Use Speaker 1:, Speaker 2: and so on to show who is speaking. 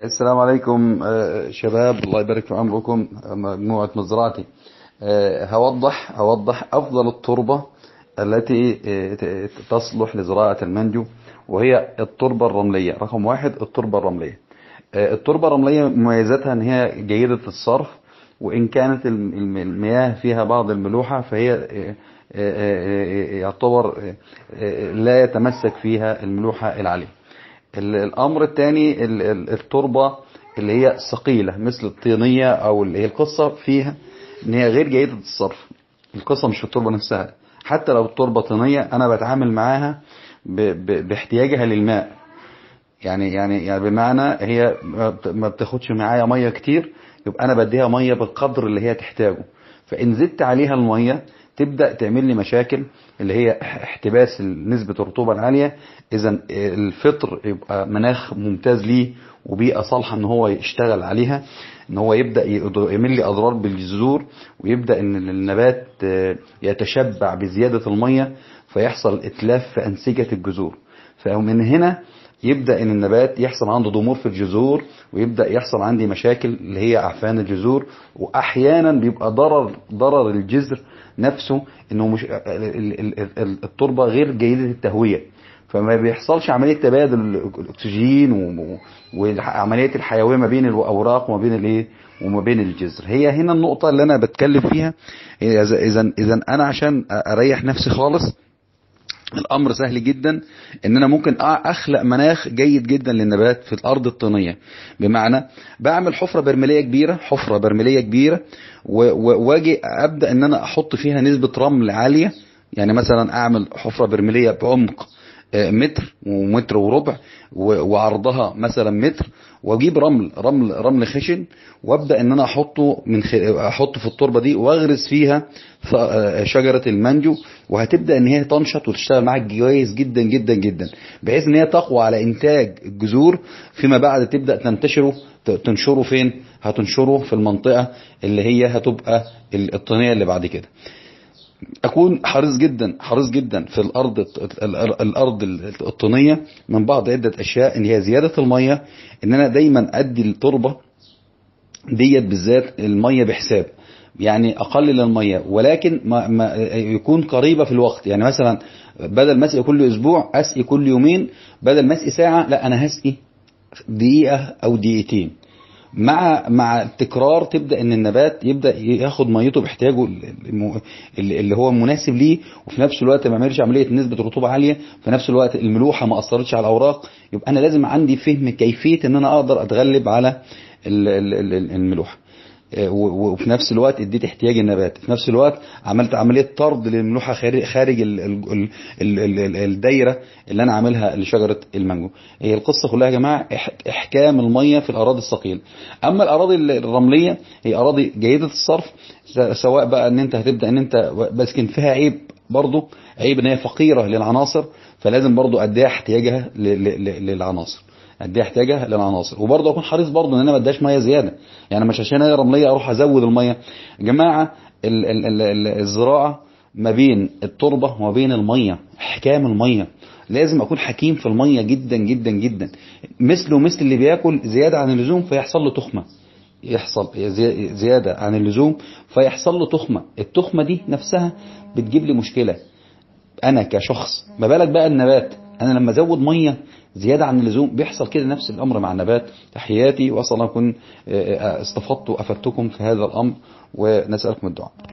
Speaker 1: السلام عليكم آه، شباب الله يبارك في عمركم مجموعة مزرعتي آه، هوضح هوضح أفضل التربة التي آه، تصلح لزراعة المانجو وهي التربة الرملية رقم واحد التربة الرملية التربة الرملية مميزاتها ان هي جيدة الصرف وان كانت المياه فيها بعض الملوحة فهي يعتبر لا يتمسك فيها الملوحة العالية الامر الثاني التربة اللي هي ثقيلة مثل الطينية او اللي هي القصة فيها ان هي غير جيدة الصرف القصة مش في التربة نفسها حتى لو التربة طينية انا بتعامل معاها باحتياجها للماء يعني يعني يعني بمعنى هي ما بتاخدش معايا ميه كتير يبقى انا بديها ميه بالقدر اللي هي تحتاجه فان زدت عليها الميه تبدأ تعمل لي مشاكل اللي هي احتباس نسبة الرطوبة العالية اذا الفطر يبقى مناخ ممتاز ليه وبيئة صالحة ان هو يشتغل عليها ان هو يبدأ يعمل لي اضرار بالجذور ويبدأ ان النبات يتشبع بزيادة المية فيحصل اتلاف في انسجة الجذور فمن هنا يبدأ ان النبات يحصل عنده ضمور في الجذور ويبدأ يحصل عندي مشاكل اللي هي اعفان الجذور واحيانا بيبقى ضرر ضرر الجذر نفسه انه مش التربة غير جيدة التهوية فما بيحصلش عملية تبادل الاكسجين وعملية الحيوية ما بين الاوراق وما بين الايه وما بين الجذر هي هنا النقطة اللي انا بتكلم فيها اذا اذا انا عشان اريح نفسي خالص الامر سهل جدا ان انا ممكن اخلق مناخ جيد جدا للنبات في الارض الطينيه بمعنى بعمل حفره برميليه كبيره حفره برميليه كبيره واجي ابدا ان انا احط فيها نسبه رمل عاليه يعني مثلا اعمل حفره برميليه بعمق متر ومتر وربع وعرضها مثلا متر واجيب رمل رمل رمل خشن وابدا ان انا احطه من خ... احطه في التربه دي واغرس فيها شجره المانجو وهتبدا ان هي تنشط وتشتغل معاك كويس جدا جدا جدا بحيث ان هي تقوى على انتاج الجذور فيما بعد تبدا تنتشره تنشره فين هتنشره في المنطقه اللي هي هتبقى الطينيه اللي بعد كده اكون حريص جدا حريص جدا في الارض الارض الطينيه من بعض عده اشياء ان هي زياده الميه ان انا دايما ادي التربه ديت بالذات الميه بحساب يعني اقلل الميه ولكن ما ما يكون قريبه في الوقت يعني مثلا بدل ما اسقي كل اسبوع اسقي كل يومين بدل ما اسقي ساعه لا انا هسقي دقيقه او دقيقتين مع مع التكرار تبدا ان النبات يبدا ياخد ميته باحتياجه اللي هو مناسب ليه وفي نفس الوقت ما يعملش عمليه نسبه رطوبه عاليه في نفس الوقت الملوحه ما اثرتش على الاوراق يبقى انا لازم عندي فهم كيفيه ان انا اقدر اتغلب على الملوحه وفي نفس الوقت اديت احتياج النبات في نفس الوقت عملت عمليه طرد للملوحه خارج الدايره اللي انا عاملها لشجره المانجو هي القصه كلها يا جماعه احكام الميه في الاراضي الثقيله اما الاراضي الرمليه هي اراضي جيده الصرف سواء بقى ان انت هتبدا ان انت بس كان فيها عيب برضه عيب ان هي فقيره للعناصر فلازم برضه اديها احتياجها للعناصر قد ايه احتاجها للعناصر وبرضه اكون حريص برضه ان انا ما اداش ميه زياده يعني مش عشان هي رمليه اروح ازود الميه يا جماعه ال ال ال الزراعه ما بين التربه وما بين الميه احكام الميه لازم اكون حكيم في الميه جدا جدا جدا مثله مثل اللي بياكل زياده عن اللزوم فيحصل له تخمه يحصل زيادة عن اللزوم فيحصل له تخمة التخمة دي نفسها بتجيب لي مشكلة انا كشخص ما بالك بقى النبات انا لما ازود ميه زيادة عن اللزوم بيحصل كده نفس الأمر مع النبات تحياتي وأصلا أكون استفدت وأفدتكم في هذا الأمر ونسألكم الدعاء